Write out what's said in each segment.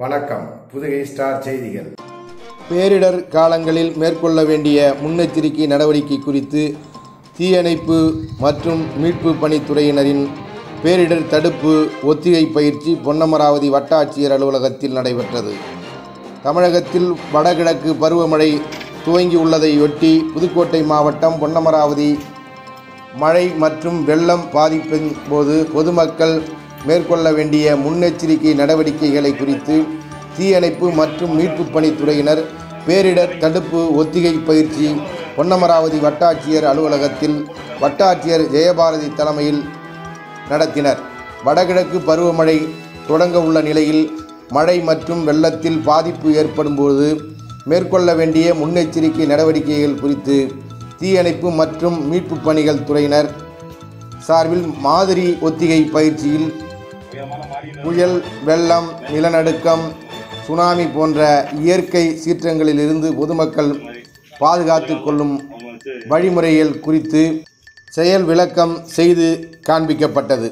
வணக்கம் புதுகை ஸ்டார் செய்திகள் பேரிடர் காலங்களில் மேற்கொள்ள வேண்டிய முன்னெச்சரிக்கை நடவடிக்கை குறித்து தீயணைப்பு மற்றும் மீட்பு பணித்துறையினரின் பேரிடர் தடுப்பு ஒத்திகை பயிற்சி பொன்னமராவதி வட்டாட்சியர் அலுவலகத்தில் நடைபெற்றது தமிழகத்தில் வடகிழக்கு பருவமழை துவங்கியுள்ளதையொட்டி புதுக்கோட்டை மாவட்டம் பொன்னமராவதி மழை மற்றும் வெள்ளம் பாதிப்பின் போது பொதுமக்கள் மேற்கொள்ள வேண்டிய முன்னெச்சரிக்கை நடவடிக்கைகளை குறித்து தீயணைப்பு மற்றும் மீட்புப் பணித்துறையினர் பேரிடர் தடுப்பு ஒத்திகை பயிற்சி பொன்னமராவதி வட்டாட்சியர் அலுவலகத்தில் வட்டாட்சியர் ஜெயபாரதி தலைமையில் நடத்தினர் வடகிழக்கு பருவமழை தொடங்க உள்ள நிலையில் மழை மற்றும் வெள்ளத்தில் பாதிப்பு ஏற்படும்போது மேற்கொள்ள வேண்டிய முன்னெச்சரிக்கை நடவடிக்கைகள் குறித்து தீயணைப்பு மற்றும் மீட்புப் பணிகள் துறையினர் சார்பில் மாதிரி ஒத்திகை பயிற்சியில் புயல் வெள்ளம் நிலநடுக்கம் சுனாமி போன்ற இயற்கை சீற்றங்களிலிருந்து பொதுமக்கள் பாதுகாத்து கொள்ளும் வழிமுறைகள் குறித்து செயல் விளக்கம் செய்து காண்பிக்கப்பட்டது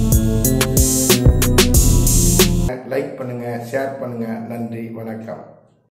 லைக் பண்ணுங்க ஷேர் பண்ணுங்க நன்றி வணக்கம்